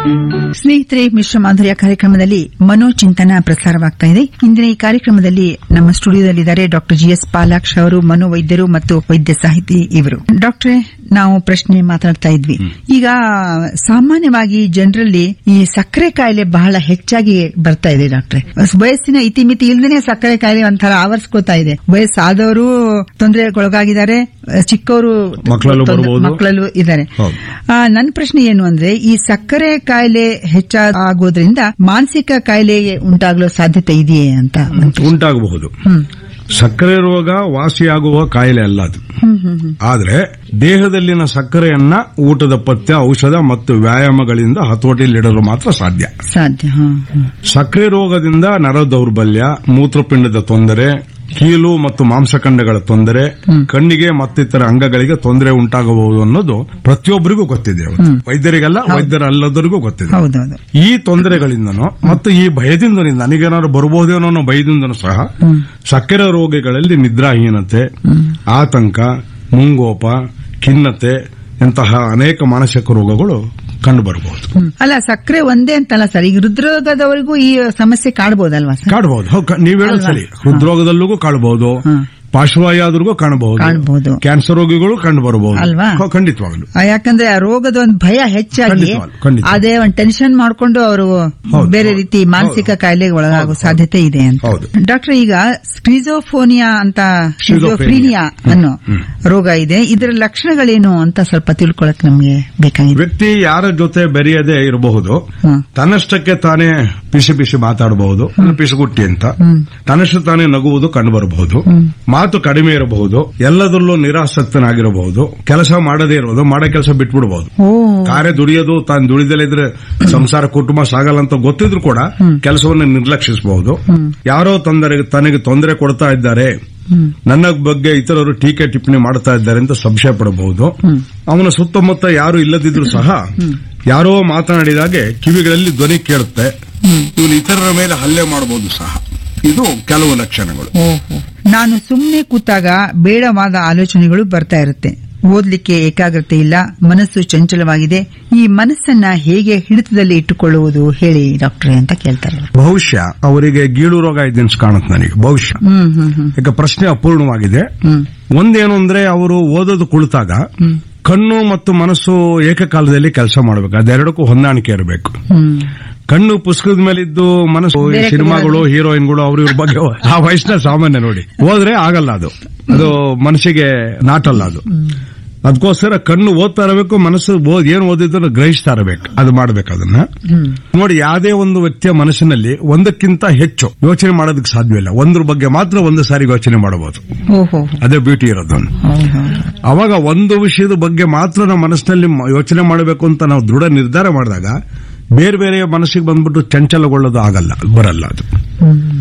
ಸ್ನೇಹಿತರೆ ಮಿಶ್ರ ಮಾಧುರ್ಯ ಕಾರ್ಯಕ್ರಮದಲ್ಲಿ ಮನೋಚಿಂತನ ಪ್ರಸಾರವಾಗ್ತಾ ಇದೆ ಇಂದಿನ ಈ ಕಾರ್ಯಕ್ರಮದಲ್ಲಿ ನಮ್ಮ ಸ್ಟುಡಿಯೋದಲ್ಲಿದ್ದಾರೆ ಡಾಕ್ಟರ್ ಜಿಎಸ್ ಪಾಲಾಕ್ಷ ಅವರು ಮನೋವೈದ್ಯರು ಮತ್ತು ವೈದ್ಯ ಸಾಹಿತಿ ಇವರು ಡಾಕ್ಟ್ರೇ ನಾವು ಪ್ರಶ್ನೆ ಮಾತಾಡ್ತಾ ಇದ್ವಿ ಈಗ ಸಾಮಾನ್ಯವಾಗಿ ಜನರಲ್ಲಿ ಈ ಸಕ್ಕರೆ ಕಾಯಿಲೆ ಬಹಳ ಹೆಚ್ಚಾಗಿ ಬರ್ತಾ ಇದೆ ಡಾಕ್ಟ್ರೆ ವಯಸ್ಸಿನ ಇತಿಮಿತಿ ಇಲ್ದೇನೆ ಸಕ್ಕರೆ ಕಾಯಿಲೆ ಒಂಥರ ಆವರಿಸ್ಕೋತಾ ಇದೆ ವಯಸ್ಸಾದವರು ತೊಂದರೆಗೊಳಗಾಗಿದ್ದಾರೆ ಚಿಕ್ಕವರು ಮಕ್ಕಳಲ್ಲೂ ತೊಂದ್ರೆ- ಬರ್ಬೋದು. ಮಕ್ಕಳಲ್ಲೂ ಇದ್ದಾರೆ ಹೌದು. ಆ, ನನ್ನ ಪ್ರಶ್ನೆ ಏನು ಅಂದ್ರೆ ಈ ಸಕ್ಕರೆ ಕಾಯಿಲೆ ಹೆಚ್ಚಾಗೋದ್ರಿಂದ ಮಾನಸಿಕ ಕಾಯಿಲೆ ಉಂಟಾಗಲು ಸಾಧ್ಯತೆ ಇದೆಯೇ ಅಂತ ಉಂಟಾಗಬಹುದು ಹ್ಮ್. ಸಕ್ಕರೆ ರೋಗ ವಾಸಿಯಾಗುವ ಕಾಯಿಲೆ ಅಲ್ಲ ಅದು ಹ್ಮ್, ಹ್ಮ್, ಹ್ಮ್. ಆದರೆ ದೇಹದಲ್ಲಿನ ಸಕ್ಕರೆಯನ್ನ ಊಟದ ಪಥ್ಯ ಔಷಧ ಮತ್ತು ವ್ಯಾಯಾಮಗಳಿಂದ ಹತೋಟಿಯಲ್ಲಿಡಲು ಮಾತ್ರ ಸಾಧ್ಯ ಸಾಧ್ಯ ಹಾ, ಹಾ. ಸಕ್ಕರೆ ರೋಗದಿಂದ ನರ ದೌರ್ಬಲ್ಯ ಮೂತ್ರಪಿಂಡದ ತೊಂದರೆ ಕೀಲು ಮತ್ತು ಮಾಂಸಖಂಡಗಳ ತೊಂದರೆ ಕಣ್ಣಿಗೆ ಮತ್ತಿತರ ಅಂಗಗಳಿಗೆ ತೊಂದರೆ ಉಂಟಾಗಬಹುದು ಅನ್ನೋದು ಪ್ರತಿಯೊಬ್ಬರಿಗೂ ಗೊತ್ತಿದೆ ಅವತ್ತು. ವೈದ್ಯರಿಗಲ್ಲ ವೈದ್ಯರಲ್ಲದರಿಗೂ ಗೊತ್ತಿದೆ ಹೌದೌದು ಈ ತೊಂದರೆಗಳಿಂದನೋ ಮತ್ತು ಈ ಭಯದಿಂದ ನನಗೇನಾದ್ರು ಬರಬಹುದೇನೋ ಅನ್ನೋ ಭಯದಿಂದನೂ ಸಹ ಸಕ್ಕರೆ ರೋಗಿಗಳಲ್ಲಿ ನಿದ್ರಾಹೀನತೆ ಆತಂಕ ಮುಂಗೋಪ ಖಿನ್ನತೆ ಇಂತಹ ಅನೇಕ ಮಾನಸಿಕ ರೋಗಗಳು ಕಂಡುಬರಬಹುದು ಹ್ಮ್. ಅಲ್ಲ ಸಕ್ಕರೆ ಒಂದೇ ಅಂತಲ್ಲ ಸರ್ ಈಗ ಹೃದ್ರೋಗದವರಿಗೂ ಈ ಸಮಸ್ಯೆ ಕಾಡಬಹುದಲ್ವಾ ಸರ್ ಕಾಡಬಹುದು ಹೌದು, ಕ- ನೀವ್ ಹೇಳೋದು ಅಲ್ವಾ? ಸರಿ ಹೃದ್ರೋಗದಲ್ಲೂ ಕಾಣಬಹುದು ಹ್ಮ್. ಪಾರ್ಶ್ವವಾಯುದ್ರಿಗೂ ಕಾಣಬಹುದು ಕಾಣಬಹುದು. ಕ್ಯಾನ್ಸರ್ ರೋಗಿಗಳು ಕಂಡು ಬರಬಹುದು ಅಲ್ವಾ? ಖಂಡಿತವಾಗಲು ಆ, ಯಾಕಂದ್ರೆ ಆ ರೋಗದ ಒಂದು ಭಯ ಹೆಚ್ಚಾಗಿ ಖಂಡಿತವಾಗ್ಲು, ಖಂಡಿತ. ಅದೇ ಒಂದು ಟೆನ್ಷನ್ ಮಾಡ್ಕೊಂಡು ಅವರು ಹೌದು, ಬೇರೆ ಹೌದು. ರೀತಿ ಮಾನಸಿಕ ಹೌದು. ಕಾಯಿಲೆಗೆ ಒಳಗಾಗೋ ಹೌದು, ಸಾಧ್ಯತೆ ಇದೆ ಅಂತ ಹೌದು. ಡಾಕ್ಟರ್ ಈಗ ಸ್ಕ್ರಿಜೋಫೋನಿಯಾ ಅಂತ Schizophrenia. ಸ್ಕ್ರಿಜೋಫ್ರೀನಿಯಾ ಅನ್ನೋ ರೋಗ ಇದೆ ಇದರ ಲಕ್ಷಣಗಳೇನು ಅಂತ ಸ್ವಲ್ಪ ತಿಳ್ಕೊಳಕ್ ನಮ್ಗೆ ಬೇಕಾಗಿದೆ ವ್ಯಕ್ತಿ ಯಾರ ಜೊತೆ ಬೆರೆಯದೆ ಇರಬಹುದು ಹ್ಮ್. ತನ್ನಷ್ಟಕ್ಕೆ ತಾನೇ ಪಿಸಿ ಪಿಸಿ ಮಾತಾಡಬಹುದು ಪಿಸುಗುಟ್ಟಿ ಅಂತ ತನ್ನಷ್ಟು ತಾನೇ ನಗುವುದು ಕಂಡುಬರಬಹುದು ಮಾತು ಕಡಿಮೆ ಇರಬಹುದು ಎಲ್ಲದರಲ್ಲೂ ನಿರಾಸಕ್ತನಾಗಿರಬಹುದು ಕೆಲಸ ಮಾಡದೇ ಇರಬಹುದು ಮಾಡೋ ಕೆಲಸ ಬಿಟ್ಬಿಡಬಹುದು ಓ ಕಾರ್ಯ ದುಡಿಯೋದು ತಾನು ದುಡಿದಲೇ ಇದ್ರೆ ಸಂಸಾರ ಕುಟುಂಬ ಸಾಗಲ್ಲ ಅಂತ ಗೊತ್ತಿದ್ರು ಕೂಡ ಕೆಲಸವನ್ನು ನಿರ್ಲಕ್ಷಿಸಬಹುದು ಯಾರೋ ತೊಂದರೆ ತನಗೆ ತೊಂದರೆ ಕೊಡ್ತಾ ಇದ್ದಾರೆ ನನ್ನ ಬಗ್ಗೆ ಇತರರು ಟೀಕೆ ಟಿಪ್ಪಣಿ ಮಾಡ್ತಾ ಇದ್ದಾರೆ ಅಂತ ಸಂಶಯ ಪಡಬಹುದು ಅವನ ಸುತ್ತಮುತ್ತ ಯಾರು ಇಲ್ಲದಿದ್ರು ಸಹ ಯಾರೋ ಮಾತನಾಡಿದಾಗೆ ಕಿವಿಗಳಲ್ಲಿ ಧ್ವನಿ ಕೇಳುತ್ತೆ ಇವನು ಇತರರ ಮೇಲೆ ಹಲ್ಲೆ ಮಾಡಬಹುದು ಸಹ ಇದು ಕೆಲವು ಲಕ್ಷಣಗಳು ಓಹೋ ನಾನು ಸುಮ್ಮನೆ ಕೂತಾಗ ಬೇಡವಾದ ಆಲೋಚನೆಗಳು ಬರ್ತಾ ಇರುತ್ತೆ ಓದ್ಲಿಕ್ಕೆ ಏಕಾಗ್ರತೆ ಇಲ್ಲ ಮನಸ್ಸು ಚಂಚಲವಾಗಿದೆ ಈ ಮನಸ್ಸನ್ನ ಹೇಗೆ ಹಿಡಿತದಲ್ಲಿ ಇಟ್ಟುಕೊಳ್ಳುವುದು ಹೇಳಿ ಡಾಕ್ಟ್ರೆ ಅಂತ ಕೇಳ್ತಾರೆ ಬಹುಶಃ ಅವರಿಗೆ ಗೀಳು ರೋಗ ಇದೆ ಅಂತ ಕಾಣುತ್ತೆ ನನಗೆ ಬಹುಶಃ ಹ್ಮ್ ಹ್ಮ್ ಹ್ಮ್ ಈಗ ಪ್ರಶ್ನೆ ಅಪೂರ್ಣವಾಗಿದೆ ಹ್ಮ್ ಒಂದೇನು ಅಂದ್ರೆ ಅವರು ಓದೋದು ಕುಳಿತಾಗ ಕಣ್ಣು ಮತ್ತು ಮನಸ್ಸು ಏಕಕಾಲದಲ್ಲಿ ಕೆಲಸ ಮಾಡಬೇಕು ಅದೆರಡಕ್ಕೂ ಹೊಂದಾಣಿಕೆ ಇರಬೇಕು ಹ್ಮ್ ಕಣ್ಣು ಪುಸ್ತಕದ ಮೇಲಿದ್ದು ಮನಸ್ಸು ಈ ಬೇರೆ ಸಿನಿಮಾಗಳು ಹೀರೋಯಿನ್ಗಳು ಅವ್ರ ಇವ್ರ ಬಗ್ಗೆ ಆ ವಯಸ್ಸಿನ ಸಾಮಾನ್ಯ ನೋಡಿ ಹೋದ್ರೆ ಆಗಲ್ಲ ಅದು ಅದು ಮನಸ್ಸಿಗೆ ನಾಟಲ್ಲ ಅದು ಅದಕ್ಕೋಸ್ಕರ ಕಣ್ಣು ಓದ್ತಾ ಇರಬೇಕು ಮನಸ್ಸು ಓದ್- ಏನು ಓದಿದ್ರು ಗ್ರಹಿಸ್ತಾ ಇರಬೇಕು ಅದು ಮಾಡ್ಬೇಕು ಅದನ್ನ ನೋಡಿ ಯಾವುದೇ ಒಂದು ವ್ಯಕ್ತಿಯ ಮನಸ್ಸಿನಲ್ಲಿ ಒಂದಕ್ಕಿಂತ ಹೆಚ್ಚು ಯೋಚನೆ ಮಾಡೋದಕ್ಕೆ ಸಾಧ್ಯವಿಲ್ಲ ಒಂದ್ರ ಬಗ್ಗೆ ಮಾತ್ರ ಒಂದು ಸಾರಿ ಯೋಚನೆ ಮಾಡಬಹುದು ಓಹೋ ಅದೇ ಬ್ಯೂಟಿ ಇರೋದು ಅವಾಗ ಒಂದು ವಿಷಯದ ಬಗ್ಗೆ ಮಾತ್ರ ನಾವು ಮನಸ್ಸಿನಲ್ಲಿ ಮ- ಯೋಚನೆ ಮಾಡಬೇಕು ಅಂತ ನಾವು ದೃಢ ನಿರ್ಧಾರ ಮಾಡಿದಾಗ ಬೇರೆ ಬೇರೆ ಮನಸ್ಸಿಗೆ ಬಂದ್ಬಿಟ್ಟು ಚಂಚಲಗೊಳ್ಳೋದು ಆಗಲ್ಲ ಬರಲ್ಲ ಅದು